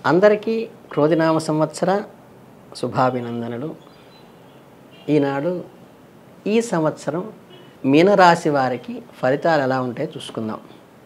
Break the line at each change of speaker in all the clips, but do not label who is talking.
అందరికీ క్రోధినామ సంవత్సర శుభాభినందనలు ఈనాడు ఈ సంవత్సరం మీనరాశి వారికి ఫలితాలు ఎలా ఉంటాయో చూసుకుందాం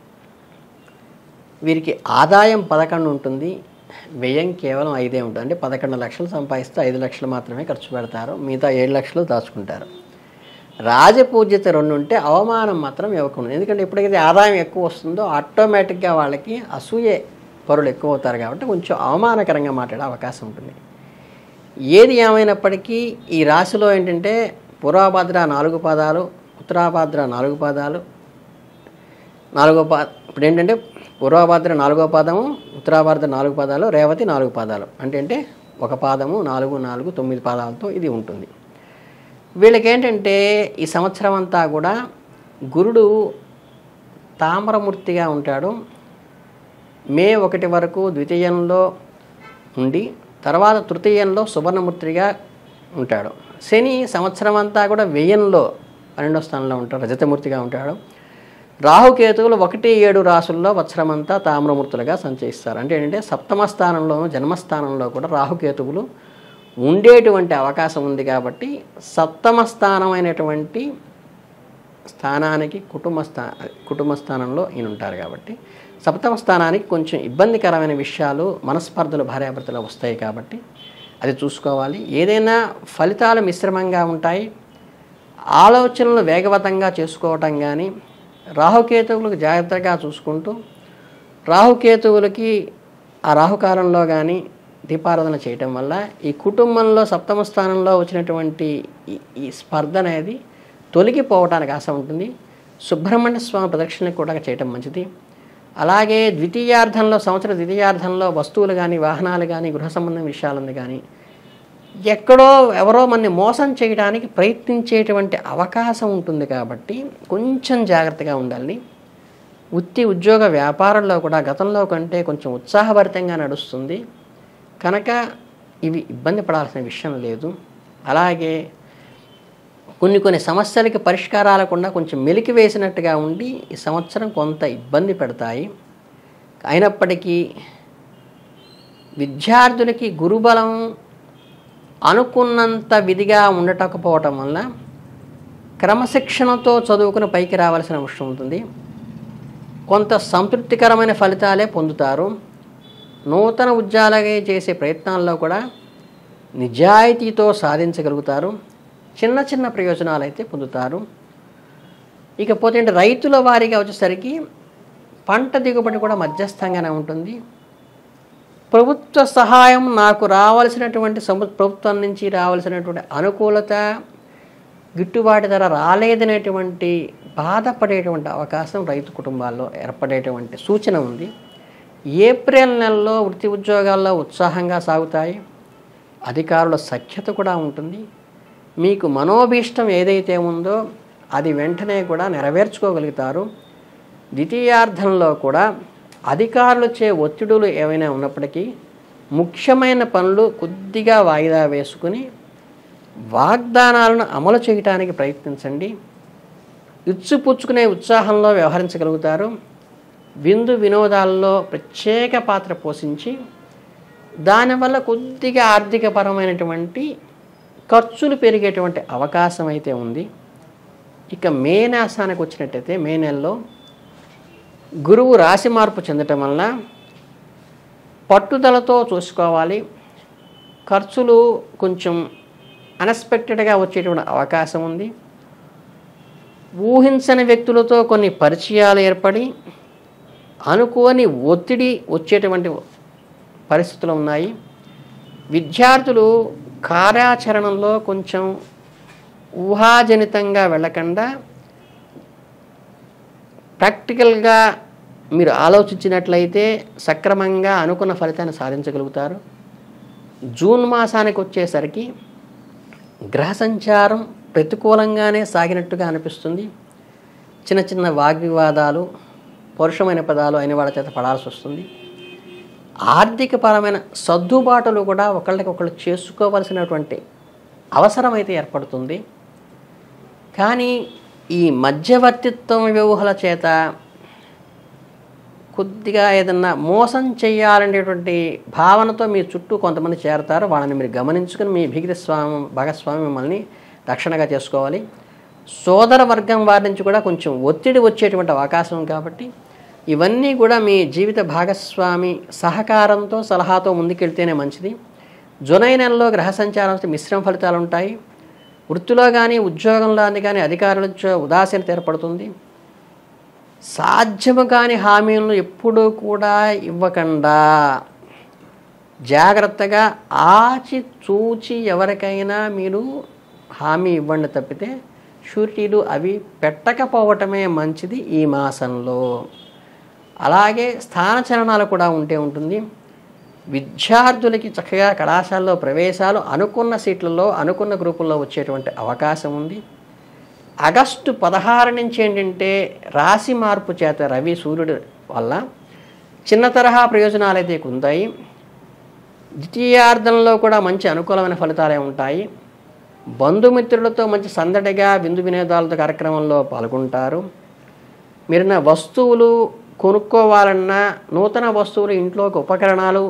వీరికి ఆదాయం పదకొండు ఉంటుంది వ్యయం కేవలం ఐదే ఉంటుంది అంటే పదకొండు లక్షలు సంపాదిస్తే ఐదు లక్షలు మాత్రమే ఖర్చు పెడతారు మిగతా ఏడు లక్షలు దాచుకుంటారు రాజపూజ్యత రెండు ఉంటే అవమానం మాత్రం ఇవ్వకుండా ఎందుకంటే ఎప్పుడైతే ఆదాయం ఎక్కువ వస్తుందో ఆటోమేటిక్గా వాళ్ళకి అసూయే పరులు ఎక్కువ అవుతారు కాబట్టి కొంచెం అవమానకరంగా మాట్లాడే అవకాశం ఉంటుంది ఏది ఏమైనప్పటికీ ఈ రాశిలో ఏంటంటే పురాభద్ర నాలుగు పాదాలు ఉత్తరాభద్ర నాలుగు పాదాలు నాలుగో పా ఇప్పుడు ఏంటంటే పూర్వభద్ర నాలుగో పాదము ఉత్తరాభద్ర నాలుగు పాదాలు రేవతి నాలుగు పాదాలు అంటే అంటే ఒక పాదము నాలుగు నాలుగు తొమ్మిది పాదాలతో ఇది ఉంటుంది వీళ్ళకి ఏంటంటే ఈ సంవత్సరం అంతా కూడా గురుడు తామ్రమూర్తిగా ఉంటాడు మే ఒకటి వరకు ద్వితీయంలో ఉండి తర్వాత తృతీయంలో సువర్ణమూర్తిగా ఉంటాడు శని సంవత్సరం అంతా కూడా వ్యయంలో పన్నెండో స్థానంలో ఉంటాడు రజతమూర్తిగా ఉంటాడు రాహుకేతువులు ఒకటి ఏడు రాసుల్లో వత్సరమంతా తామ్రమూర్తులుగా సంచయిస్తారు అంటే ఏంటంటే సప్తమ స్థానంలోను జన్మస్థానంలో కూడా రాహుకేతువులు ఉండేటువంటి అవకాశం ఉంది కాబట్టి సప్తమ స్థానమైనటువంటి స్థానానికి కుటుంబ స్థా కుటుంబ స్థానంలో ఈయన ఉంటారు కాబట్టి సప్తమ స్థానానికి కొంచెం ఇబ్బందికరమైన విషయాలు మనస్పర్ధలు భార్యాభర్తలు వస్తాయి కాబట్టి అది చూసుకోవాలి ఏదైనా ఫలితాలు మిశ్రమంగా ఉంటాయి ఆలోచనలు వేగవంతంగా చేసుకోవటం కానీ రాహుకేతువులకు జాగ్రత్తగా చూసుకుంటూ రాహుకేతువులకి ఆ రాహుకాలంలో కానీ దీపారాధన చేయటం వల్ల ఈ కుటుంబంలో సప్తమ స్థానంలో వచ్చినటువంటి ఈ- ఈ స్పర్ధ అనేది తొలగిపోవటానికి ఆశ ఉంటుంది సుబ్రహ్మణ్య స్వామి ప్రదక్షిణ కూడా చేయటం మంచిది అలాగే ద్వితీయార్థంలో సంవత్సర ద్వితీయార్థంలో వస్తువులు కానీ వాహనాలు కానీ గృహ సంబంధం విషయాలను కానీ ఎక్కడో ఎవరో మనని మోసం చేయడానికి ప్రయత్నించేటువంటి అవకాశం ఉంటుంది కాబట్టి కొంచెం జాగ్రత్తగా ఉండాలి వృత్తి ఉద్యోగ వ్యాపారంలో కూడా గతంలో కంటే కొంచెం ఉత్సాహభరితంగా నడుస్తుంది కనుక ఇవి ఇబ్బంది పడాల్సిన విషయం లేదు అలాగే కొన్ని కొన్ని సమస్యలకి పరిష్కారాలకుండా కొంచెం మెలికి వేసినట్టుగా ఉండి ఈ సంవత్సరం కొంత ఇబ్బంది పెడతాయి అయినప్పటికీ విద్యార్థులకి గురుబలం అనుకున్నంత విధిగా ఉండటకపోవటం వల్ల క్రమశిక్షణతో చదువుకుని పైకి రావాల్సిన అవసరం ఉంటుంది కొంత సంతృప్తికరమైన ఫలితాలే పొందుతారు నూతన ఉద్యోగాలే చేసే ప్రయత్నాల్లో కూడా నిజాయితీతో సాధించగలుగుతారు చిన్న చిన్న ప్రయోజనాలు అయితే పొందుతారు ఇకపోతే ఏంటి రైతుల వారిగా వచ్చేసరికి పంట దిగుబడి కూడా మధ్యస్థంగానే ఉంటుంది ప్రభుత్వ సహాయం నాకు రావాల్సినటువంటి సము ప్రభుత్వం నుంచి రావాల్సినటువంటి అనుకూలత గిట్టుబాటు ధర రాలేదనేటువంటి బాధపడేటువంటి అవకాశం రైతు కుటుంబాల్లో ఏర్పడేటువంటి సూచన ఉంది ఏప్రిల్ నెలలో వృత్తి ఉద్యోగాల్లో ఉత్సాహంగా సాగుతాయి అధికారుల సఖ్యత కూడా ఉంటుంది మీకు మనోభీష్టం ఏదైతే ఉందో అది వెంటనే కూడా నెరవేర్చుకోగలుగుతారు ద్వితీయార్థంలో కూడా అధికారులచే ఒత్తిడులు ఏమైనా ఉన్నప్పటికీ ముఖ్యమైన పనులు కొద్దిగా వాయిదా వేసుకుని వాగ్దానాలను అమలు చేయటానికి ప్రయత్నించండి ఇచ్చుపుచ్చుకునే ఉత్సాహంలో వ్యవహరించగలుగుతారు విందు వినోదాల్లో ప్రత్యేక పాత్ర పోషించి దానివల్ల కొద్దిగా ఆర్థికపరమైనటువంటి ఖర్చులు పెరిగేటువంటి అవకాశం అయితే ఉంది ఇక మే నాశానికి వచ్చినట్టయితే మే నెలలో గురువు రాశి మార్పు చెందటం వల్ల పట్టుదలతో చూసుకోవాలి ఖర్చులు కొంచెం అన్ఎక్స్పెక్టెడ్గా వచ్చేటువంటి అవకాశం ఉంది ఊహించని వ్యక్తులతో కొన్ని పరిచయాలు ఏర్పడి అనుకోని ఒత్తిడి వచ్చేటువంటి పరిస్థితులు ఉన్నాయి విద్యార్థులు కార్యాచరణలో కొంచెం ఊహాజనితంగా వెళ్ళకుండా ప్రాక్టికల్గా మీరు ఆలోచించినట్లయితే సక్రమంగా అనుకున్న ఫలితాన్ని సాధించగలుగుతారు జూన్ మాసానికి వచ్చేసరికి గ్రహ సంచారం ప్రతికూలంగానే సాగినట్టుగా అనిపిస్తుంది చిన్న చిన్న వాగ్వివాదాలు పరుషమైన పదాలు అయిన వాళ్ళ చేత పడాల్సి వస్తుంది ఆర్థికపరమైన సర్దుబాటులు కూడా ఒకళ్ళకొకళ్ళు చేసుకోవలసినటువంటి అవసరం అయితే ఏర్పడుతుంది కానీ ఈ మధ్యవర్తిత్వం వ్యూహాల చేత కొద్దిగా ఏదన్నా మోసం చేయాలనేటువంటి భావనతో మీ చుట్టూ కొంతమంది చేరతారు వాళ్ళని మీరు గమనించుకుని మీ భీగిత స్వామి భాగస్వామి మిమ్మల్ని రక్షణగా చేసుకోవాలి సోదర వర్గం వారి నుంచి కూడా కొంచెం ఒత్తిడి వచ్చేటువంటి అవకాశం ఉంది కాబట్టి ఇవన్నీ కూడా మీ జీవిత భాగస్వామి సహకారంతో సలహాతో ముందుకెళ్తేనే మంచిది జునై నెలలో గ్రహ సంచారం వస్తే మిశ్రమ ఫలితాలు ఉంటాయి వృత్తిలో కానీ ఉద్యోగంలో కానీ అధికారుల నుంచి ఉదాసీనత ఏర్పడుతుంది సాధ్యము కాని హామీలను ఎప్పుడూ కూడా ఇవ్వకుండా జాగ్రత్తగా ఆచి చూచి ఎవరికైనా మీరు హామీ ఇవ్వండి తప్పితే షూరిటీలు అవి పెట్టకపోవటమే మంచిది ఈ మాసంలో అలాగే స్థానచలనాలు కూడా ఉంటే ఉంటుంది విద్యార్థులకి చక్కగా కళాశాలలో ప్రవేశాలు అనుకున్న సీట్లలో అనుకున్న గ్రూపుల్లో వచ్చేటువంటి అవకాశం ఉంది ఆగస్టు పదహారు నుంచి ఏంటంటే రాశి మార్పు చేత రవి సూర్యుడు వల్ల చిన్న తరహా ప్రయోజనాలు అయితే ఉంటాయి ద్వితీయార్థంలో కూడా మంచి అనుకూలమైన ఫలితాలే ఉంటాయి బంధుమిత్రులతో మంచి సందడిగా విందు వినోదాలతో కార్యక్రమంలో పాల్గొంటారు మీరున్న వస్తువులు కొనుక్కోవాలన్నా నూతన వస్తువులు ఇంట్లోకి ఉపకరణాలు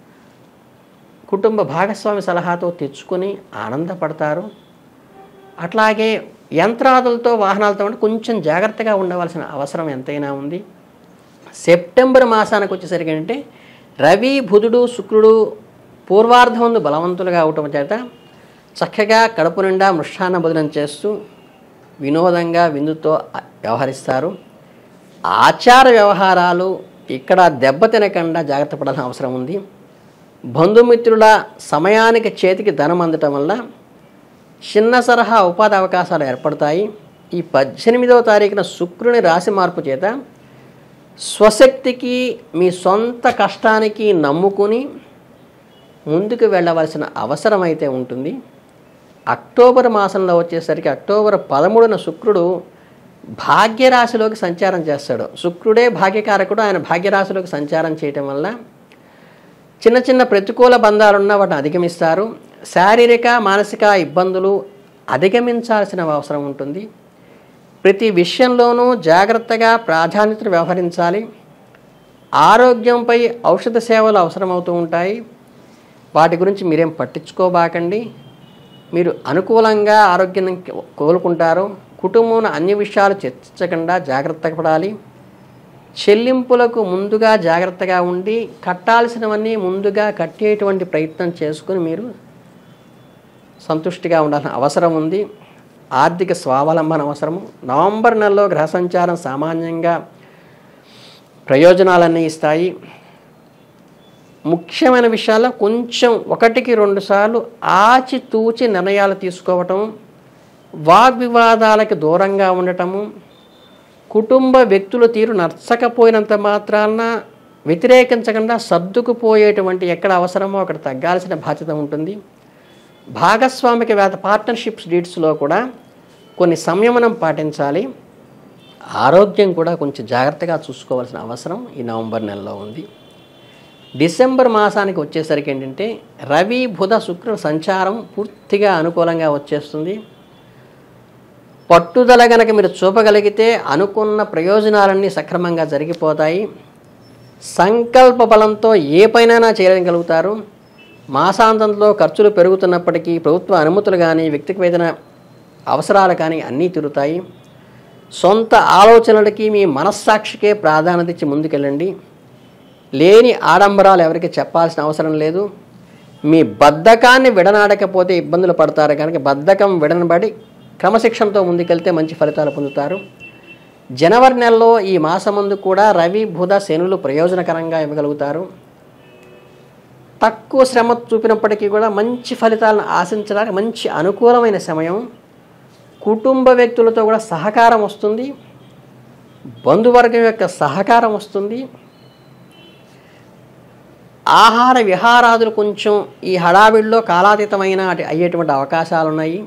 కుటుంబ భాగస్వామి సలహాతో తెచ్చుకొని ఆనందపడతారు అట్లాగే యంత్రాదులతో వాహనాలతో ఉంటే కొంచెం జాగ్రత్తగా ఉండవలసిన అవసరం ఎంతైనా ఉంది సెప్టెంబర్ మాసానికి వచ్చేసరికి అంటే రవి బుధుడు శుక్రుడు పూర్వార్ధమందు బలవంతులుగా అవటం చేత చక్కగా కడుపు నిండా మృష్టాన్న భోజనం చేస్తూ వినోదంగా విందుతో వ్యవహరిస్తారు ఆచార వ్యవహారాలు ఇక్కడ దెబ్బ తినకుండా జాగ్రత్త పడాల్సిన అవసరం ఉంది బంధుమిత్రుల సమయానికి చేతికి ధనం అందటం వల్ల చిన్న సరహా ఉపాధి అవకాశాలు ఏర్పడతాయి ఈ పద్దెనిమిదవ తారీఖున శుక్రుని రాశి మార్పు చేత స్వశక్తికి మీ సొంత కష్టానికి నమ్ముకుని ముందుకు వెళ్ళవలసిన అవసరం అయితే ఉంటుంది అక్టోబర్ మాసంలో వచ్చేసరికి అక్టోబర్ పదమూడున శుక్రుడు భాగ్యరాశిలోకి సంచారం చేస్తాడు శుక్రుడే భాగ్యకారకుడు ఆయన భాగ్యరాశిలోకి సంచారం చేయటం వల్ల చిన్న చిన్న ప్రతికూల బంధాలున్న వాటిని అధిగమిస్తారు శారీరక మానసిక ఇబ్బందులు అధిగమించాల్సిన అవసరం ఉంటుంది ప్రతి విషయంలోనూ జాగ్రత్తగా ప్రాధాన్యతను వ్యవహరించాలి ఆరోగ్యంపై ఔషధ సేవలు అవసరమవుతూ ఉంటాయి వాటి గురించి మీరేం పట్టించుకోబాకండి మీరు అనుకూలంగా ఆరోగ్యం కోలుకుంటారు కుటుంబంలో అన్ని విషయాలు చర్చించకుండా జాగ్రత్త పడాలి చెల్లింపులకు ముందుగా జాగ్రత్తగా ఉండి కట్టాల్సినవన్నీ ముందుగా కట్టేటువంటి ప్రయత్నం చేసుకుని మీరు సంతుష్టిగా ఉండాల్సిన అవసరం ఉంది ఆర్థిక స్వావలంబన అవసరము నవంబర్ నెలలో గ్రహ సంచారం సామాన్యంగా ప్రయోజనాలన్నీ ఇస్తాయి ముఖ్యమైన విషయాల్లో కొంచెం ఒకటికి రెండు సార్లు ఆచితూచి నిర్ణయాలు తీసుకోవటం వాగ్వివాదాలకు దూరంగా ఉండటము కుటుంబ వ్యక్తుల తీరు నచ్చకపోయినంత మాత్రాన వ్యతిరేకించకుండా సర్దుకుపోయేటువంటి ఎక్కడ అవసరమో అక్కడ తగ్గాల్సిన బాధ్యత ఉంటుంది భాగస్వామిక వేద పార్ట్నర్షిప్స్ డీట్స్లో కూడా కొన్ని సంయమనం పాటించాలి ఆరోగ్యం కూడా కొంచెం జాగ్రత్తగా చూసుకోవాల్సిన అవసరం ఈ నవంబర్ నెలలో ఉంది డిసెంబర్ మాసానికి వచ్చేసరికి ఏంటంటే రవి బుధ శుక్ర సంచారం పూర్తిగా అనుకూలంగా వచ్చేస్తుంది పట్టుదల గనక మీరు చూపగలిగితే అనుకున్న ప్రయోజనాలన్నీ సక్రమంగా జరిగిపోతాయి సంకల్ప బలంతో ఏ పైనైనా చేయగలుగుతారు మాసాంతంలో ఖర్చులు పెరుగుతున్నప్పటికీ ప్రభుత్వ అనుమతులు కానీ వ్యక్తిగతమైన అవసరాలు కానీ అన్నీ తిరుగుతాయి సొంత ఆలోచనలకి మీ మనస్సాక్షికే ప్రాధాన్యత ఇచ్చి ముందుకెళ్ళండి లేని ఆడంబరాలు ఎవరికి చెప్పాల్సిన అవసరం లేదు మీ బద్ధకాన్ని విడనాడకపోతే ఇబ్బందులు పడతారు కనుక బద్ధకం విడనబడి క్రమశిక్షణతో ముందుకెళ్తే మంచి ఫలితాలు పొందుతారు జనవరి నెలలో ఈ మాసమందు కూడా రవి బుధ శనులు ప్రయోజనకరంగా ఇవ్వగలుగుతారు తక్కువ శ్రమ చూపినప్పటికీ కూడా మంచి ఫలితాలను ఆశించడానికి మంచి అనుకూలమైన సమయం కుటుంబ వ్యక్తులతో కూడా సహకారం వస్తుంది బంధువర్గం యొక్క సహకారం వస్తుంది ఆహార విహారాదులు కొంచెం ఈ హడావిడిలో కాలాతీతమైన అటు అయ్యేటువంటి అవకాశాలు ఉన్నాయి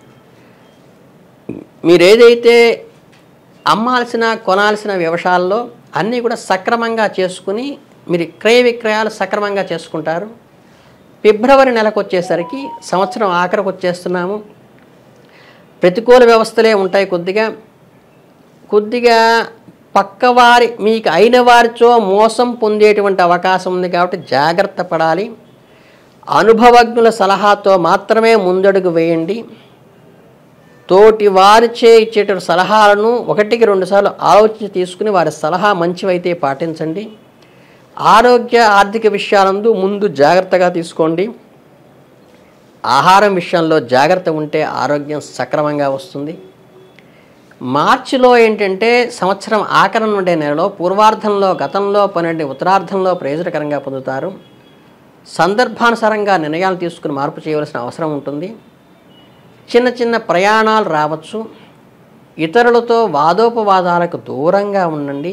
మీరు ఏదైతే అమ్మాల్సిన కొనాల్సిన వ్యవసాయాల్లో అన్నీ కూడా సక్రమంగా చేసుకుని మీరు క్రయ విక్రయాలు సక్రమంగా చేసుకుంటారు ఫిబ్రవరి నెలకు వచ్చేసరికి సంవత్సరం ఆఖరికి వచ్చేస్తున్నాము ప్రతికూల వ్యవస్థలే ఉంటాయి కొద్దిగా కొద్దిగా పక్కవారి మీకు అయిన వారితో మోసం పొందేటువంటి అవకాశం ఉంది కాబట్టి జాగ్రత్త పడాలి అనుభవజ్ఞుల సలహాతో మాత్రమే ముందడుగు వేయండి తోటి వారిచే ఇచ్చేటువంటి సలహాలను ఒకటికి రెండుసార్లు ఆలోచించి తీసుకుని వారి సలహా మంచివైతే పాటించండి ఆరోగ్య ఆర్థిక విషయాలందు ముందు జాగ్రత్తగా తీసుకోండి ఆహారం విషయంలో జాగ్రత్త ఉంటే ఆరోగ్యం సక్రమంగా వస్తుంది మార్చిలో ఏంటంటే సంవత్సరం ఆఖరణ ఉండే నెలలో పూర్వార్ధంలో గతంలో పన్నెండు ఉత్తరార్ధంలో ప్రయోజనకరంగా పొందుతారు సందర్భానుసారంగా నిర్ణయాలు తీసుకుని మార్పు చేయవలసిన అవసరం ఉంటుంది చిన్న చిన్న ప్రయాణాలు రావచ్చు ఇతరులతో వాదోపవాదాలకు దూరంగా ఉండండి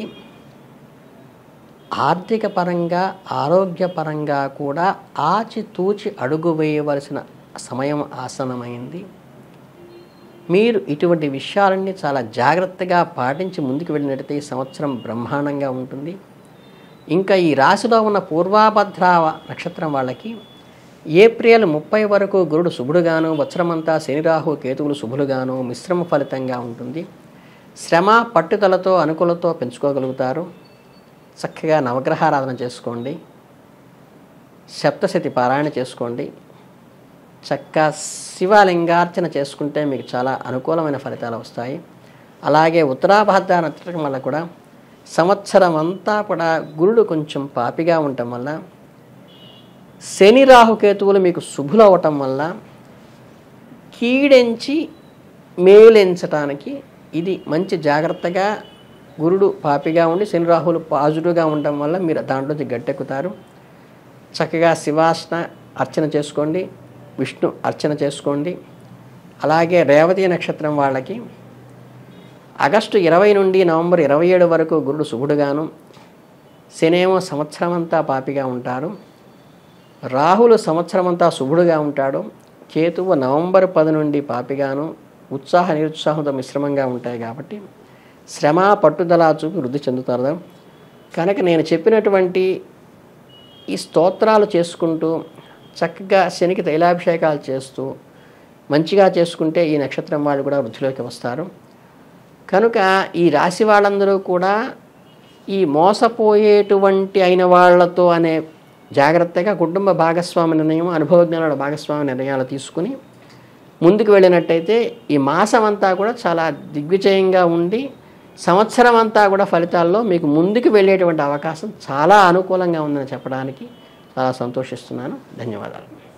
ఆర్థిక పరంగా ఆరోగ్యపరంగా కూడా ఆచితూచి అడుగు వేయవలసిన సమయం ఆసనమైంది మీరు ఇటువంటి విషయాలన్నీ చాలా జాగ్రత్తగా పాటించి ముందుకు వెళ్ళినట్టయితే ఈ సంవత్సరం బ్రహ్మాండంగా ఉంటుంది ఇంకా ఈ రాశిలో ఉన్న పూర్వాభద్ర నక్షత్రం వాళ్ళకి ఏప్రిల్ ముప్పై వరకు గురుడు శుభుడుగాను వత్సరమంతా శనిరాహు కేతువులు శుభులుగాను మిశ్రమ ఫలితంగా ఉంటుంది శ్రమ పట్టుదలతో అనుకూలతో పెంచుకోగలుగుతారు చక్కగా నవగ్రహారాధన చేసుకోండి సప్తశతి పారాయణ చేసుకోండి చక్కగా శివలింగార్చన చేసుకుంటే మీకు చాలా అనుకూలమైన ఫలితాలు వస్తాయి అలాగే ఉత్తరాభాద్ర నక్షత్రం వల్ల కూడా సంవత్సరం అంతా కూడా గురుడు కొంచెం పాపిగా ఉండటం వల్ల శని రాహుకేతువులు మీకు శుభులు అవటం వల్ల కీడెంచి మేలెంచటానికి ఇది మంచి జాగ్రత్తగా గురుడు పాపిగా ఉండి శని రాహులు పాజుడుగా ఉండటం వల్ల మీరు దాంట్లోంచి గట్టెక్కుతారు చక్కగా శివాసన అర్చన చేసుకోండి విష్ణు అర్చన చేసుకోండి అలాగే రేవతి నక్షత్రం వాళ్ళకి ఆగస్టు ఇరవై నుండి నవంబర్ ఇరవై ఏడు వరకు గురుడు శుభుడుగాను శనేమో సంవత్సరం అంతా పాపిగా ఉంటారు రాహులు సంవత్సరం అంతా శుభుడుగా ఉంటాడు కేతువు నవంబర్ పది నుండి పాపిగాను ఉత్సాహ నిరుత్సాహంతో మిశ్రమంగా ఉంటాయి కాబట్టి శ్రమ పట్టుదల చూపి వృద్ధి చెందుతారు కనుక నేను చెప్పినటువంటి ఈ స్తోత్రాలు చేసుకుంటూ చక్కగా శనికి తైలాభిషేకాలు చేస్తూ మంచిగా చేసుకుంటే ఈ నక్షత్రం వాళ్ళు కూడా వృద్ధిలోకి వస్తారు కనుక ఈ రాశి వాళ్ళందరూ కూడా ఈ మోసపోయేటువంటి అయిన వాళ్ళతో అనే జాగ్రత్తగా కుటుంబ భాగస్వామి నిర్ణయం అనుభవజ్ఞానుల భాగస్వామి నిర్ణయాలు తీసుకుని ముందుకు వెళ్ళినట్టయితే ఈ మాసం అంతా కూడా చాలా దిగ్విజయంగా ఉండి సంవత్సరం అంతా కూడా ఫలితాల్లో మీకు ముందుకు వెళ్ళేటువంటి అవకాశం చాలా అనుకూలంగా ఉందని చెప్పడానికి చాలా సంతోషిస్తున్నాను ధన్యవాదాలు